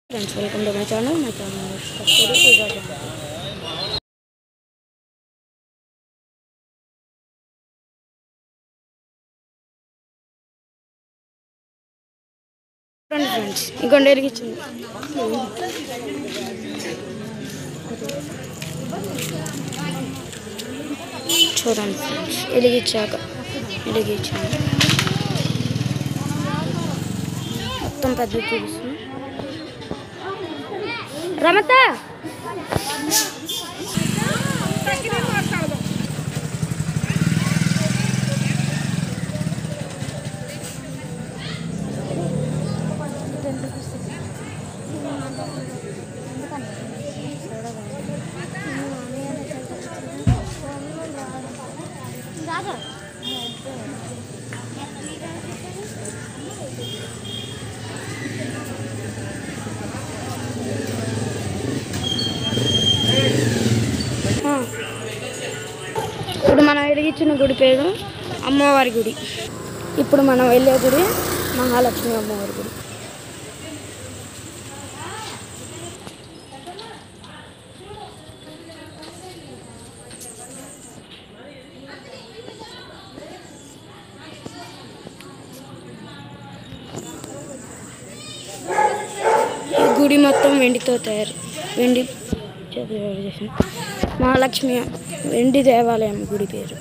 Friends welcome to my channel my channel Kasturi Pooja channel రండి friends ఇంకొండ ఎరిగిచ్చింది చూడండి ఫ్రెండ్స్ వెలిగించాక వెలిగించాను మొత్తం పెద్ద చూపిస్తుంది రమత ఆ. ఇప్పుడు మనం వెలిగించిన గుడి పేరు అమ్మవారి గుడి ఇప్పుడు మనం వెళ్ళే గుడి మహాలక్ష్మి అమ్మవారి గుడి ఈ గుడి మొత్తం వెండితో తయారు వెండి చేత తయారు చేసిన మహాలక్ష్మి వెండి దేవాలయం గుడి పేరు